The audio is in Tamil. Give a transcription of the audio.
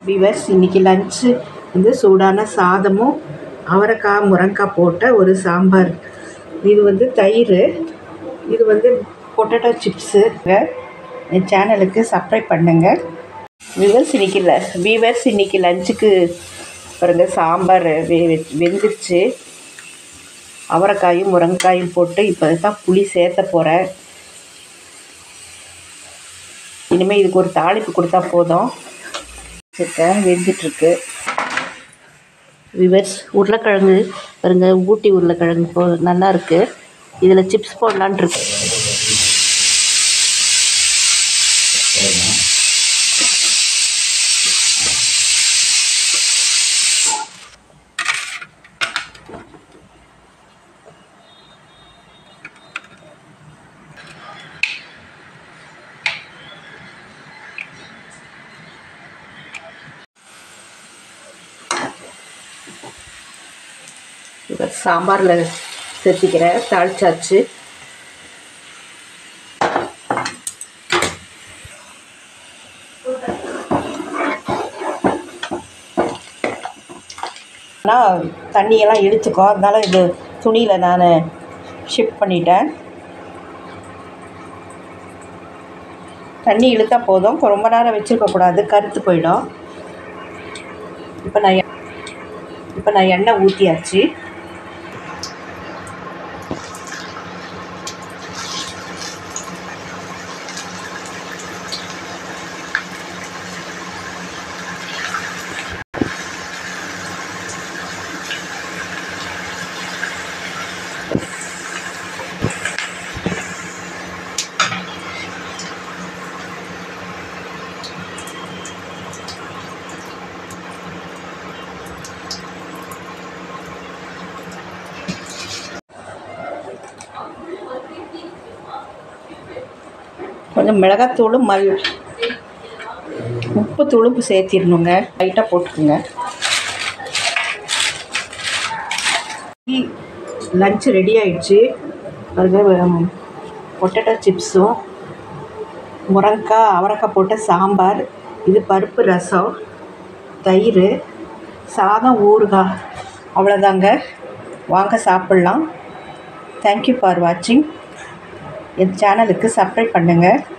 விவர்ஸ் இன்றைக்கி லஞ்சு வந்து சூடான சாதமும் அவரைக்காய் முருங்கைக்காய் போட்ட ஒரு சாம்பார் இது வந்து தயிர் இது வந்து பொட்டேட்டோ சிப்ஸு என் சேனலுக்கு சப்ஸ்கிரைப் பண்ணுங்கள் விவர்ஸ் இன்னைக்கு ல விவர்ஸ் இன்னைக்கு லஞ்சுக்கு பாருங்க சாம்பார் வெ வெந்துருச்சு அவரைக்காயும் முருங்கைக்காயும் போட்டு இப்போ தான் புளி சேர்த்த போகிறேன் இனிமேல் இதுக்கு ஒரு தாளிப்பு கொடுத்தா போதும் வச்சுருக்கேன் வெந்துட்டுருக்கு விவர்ஸ் உருளைக்கிழங்கு பாருங்க ஊட்டி உருளைக்கிழங்கு போ நல்லா இருக்குது இதில் சிப்ஸ் போடலான் இருக்கு இப்போ சாம்பாரில் சேர்த்திக்கிறேன் தாளிச்சாச்சு ஆனால் தண்ணியெல்லாம் இழுத்துக்கும் அதனால இது துணியில் நான் ஷிஃப்ட் பண்ணிட்டேன் தண்ணி இழுத்தா போதும் இப்போ ரொம்ப நேரம் வச்சுருக்கக்கூடாது கருத்து போயிடும் இப்போ நான் எ- இப்போ நான் எண்ணெய் ஊற்றியாச்சு கொஞ்சம் மிளகாத்தூளும் மல் உப்புத்தூளும் சேர்த்திடணுங்க லைட்டாக போட்டுக்குங்க லஞ்ச் ரெடி ஆயிடுச்சு பாருங்க பொட்டேட்டோ சிப்ஸும் முருங்கைக்காய் அவரைக்காய் போட்ட சாம்பார் இது பருப்பு ரசம் தயிர் சாதம் ஊறுகாய் அவ்வளோதாங்க வாங்க சாப்பிட்லாம் தேங்க்யூ ஃபார் வாட்சிங் என் சேனலுக்கு சப்ஸ்கிரைப் பண்ணுங்கள்